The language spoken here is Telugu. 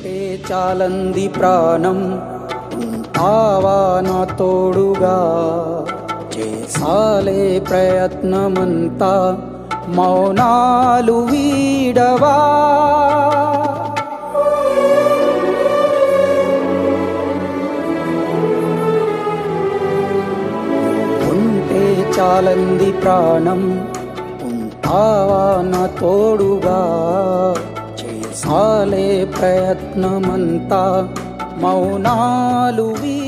ఉంటే చాలంది ప్రాణం ఉంటావా నా తోడుగా చేసాలే ప్రయత్నమంతా మౌనాలు వీడవా ఉంటే చాలంది ప్రాణం ఉంటావా నా తోడుగా చేసాలే ప్రయత్నమంతా మౌనాలు వీ